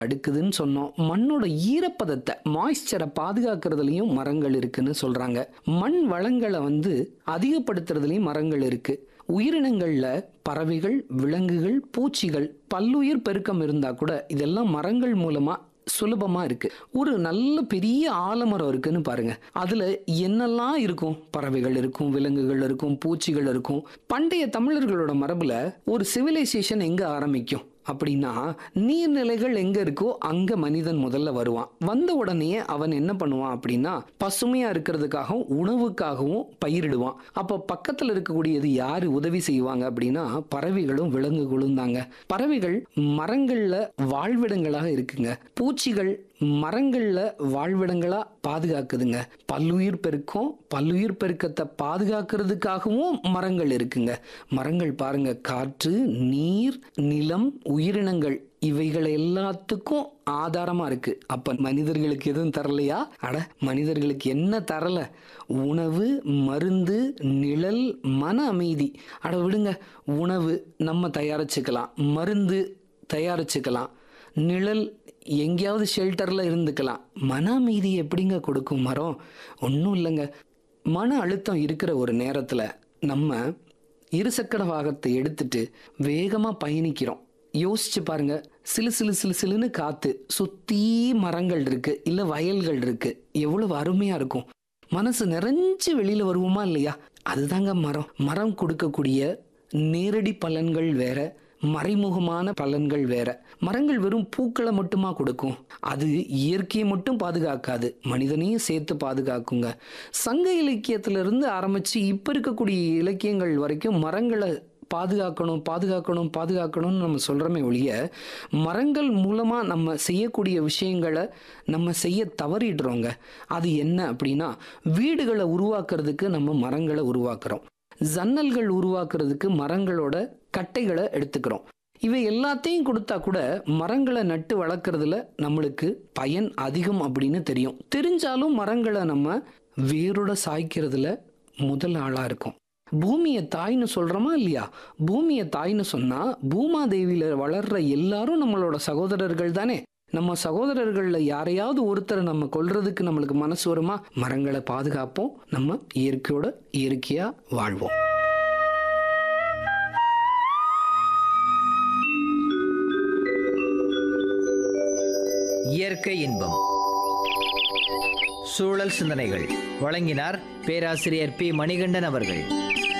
அடுக்குதுன்னு சொன்னோம் மண்ணோட ஈரப்பதத்தை மாய்ஸ்சரை பாதுகாக்கிறதுலயும் மரங்கள் இருக்குன்னு சொல்றாங்க மண் வளங்களை வந்து அதிகப்படுத்துறதுலயும் மரங்கள் இருக்கு உயிரினங்கள்ல பறவைகள் விலங்குகள் பூச்சிகள் பல்லுயிர் பெருக்கம் இருந்தா கூட இதெல்லாம் மரங்கள் மூலமா சுலபமா இருக்கு ஒரு நல்ல பெரிய ஆலமரம் இருக்குன்னு பாருங்க அதுல என்னெல்லாம் இருக்கும் பறவைகள் இருக்கும் விலங்குகள் இருக்கும் பூச்சிகள் இருக்கும் பண்டைய தமிழர்களோட மரபுல ஒரு சிவிலைசேஷன் எங்க ஆரம்பிக்கும் அப்படின்னா நீர்நிலைகள் எங்க இருக்கோ அங்க மனிதன் முதல்ல வருவான் வந்த உடனே அவன் என்ன பண்ணுவான் அப்படின்னா பசுமையா இருக்கிறதுக்காகவும் உணவுக்காகவும் பயிரிடுவான் அப்போ பக்கத்துல இருக்கக்கூடியது யாரு உதவி செய்வாங்க அப்படின்னா பறவைகளும் விலங்குகளும் தாங்க பறவைகள் மரங்கள்ல வாழ்விடங்களாக இருக்குங்க பூச்சிகள் மரங்கள்ல வாழ்விடங்களா பாதுகாக்குதுங்க பல்லுயிர் பெருக்கம் பல்லுயிர் பெருக்கத்தை பாதுகாக்கிறதுக்காகவும் மரங்கள் இருக்குங்க மரங்கள் பாருங்க காற்று நீர் நிலம் உயிரினங்கள் இவைகள் எல்லாத்துக்கும் ஆதாரமா இருக்கு அப்ப மனிதர்களுக்கு எதுவும் தரலையா அட மனிதர்களுக்கு என்ன தரல உணவு மருந்து நிழல் மன அமைதி அட விடுங்க உணவு நம்ம தயாரிச்சுக்கலாம் மருந்து தயாரிச்சுக்கலாம் நிழல் எங்கேயாவது ஷெல்டரில் இருந்துக்கலாம் மன அமைதி எப்படிங்க கொடுக்கும் மரம் ஒன்றும் இல்லைங்க மன அழுத்தம் இருக்கிற ஒரு நேரத்தில் நம்ம இருசக்கர வாகனத்தை எடுத்துட்டு வேகமாக பயணிக்கிறோம் யோசிச்சு பாருங்க சிலு சிலு சிலு சிலுன்னு காத்து சுத்தி மரங்கள் இருக்கு இல்ல வயல்கள் இருக்கு எவ்வளவு அருமையா இருக்கும் மனசு நிறைஞ்சு வெளியில வருவோமா இல்லையா அதுதாங்க மரம் மரம் கொடுக்கக்கூடிய நேரடி பலன்கள் வேற மறைமுகமான பலன்கள் வேற மரங்கள் வெறும் பூக்களை மட்டுமா கொடுக்கும் அது இயற்கையை மட்டும் பாதுகாக்காது மனிதனையும் சேர்த்து பாதுகாக்குங்க சங்க இலக்கியத்துல இருந்து ஆரம்பிச்சு இப்ப இருக்கக்கூடிய இலக்கியங்கள் வரைக்கும் மரங்களை பாதுகாக்கணும் பாதுகாக்கணும் பாதுகாக்கணும்னு நம்ம சொல்கிறோமே ஒழிய மரங்கள் மூலமாக நம்ம செய்யக்கூடிய விஷயங்களை நம்ம செய்ய தவறிடுறோங்க அது என்ன அப்படின்னா வீடுகளை உருவாக்குறதுக்கு நம்ம மரங்களை உருவாக்குறோம் ஜன்னல்கள் உருவாக்குறதுக்கு மரங்களோட கட்டைகளை எடுத்துக்கிறோம் இவை எல்லாத்தையும் கொடுத்தா கூட மரங்களை நட்டு வளர்க்குறதுல நம்மளுக்கு பயன் அதிகம் அப்படின்னு தெரியும் தெரிஞ்சாலும் மரங்களை நம்ம வேரோட சாய்க்கிறதுல முதல் ஆளாக இருக்கும் பூமியை தாய்னு சொல்கிறோமா இல்லையா பூமியை தாய்னு சொன்னால் பூமாதேவியில் வளர்ற எல்லாரும் நம்மளோட சகோதரர்கள் தானே நம்ம சகோதரர்களில் யாரையாவது ஒருத்தரை நம்ம கொல்றதுக்கு நம்மளுக்கு மனசு வருமா மரங்களை பாதுகாப்போம் நம்ம இயற்கையோட இயற்கையாக வாழ்வோம் இயற்கை இன்பம் சூழல் சிந்தனைகள் வழங்கினார் பேராசிரியர் பி மணிகண்டன் அவர்கள்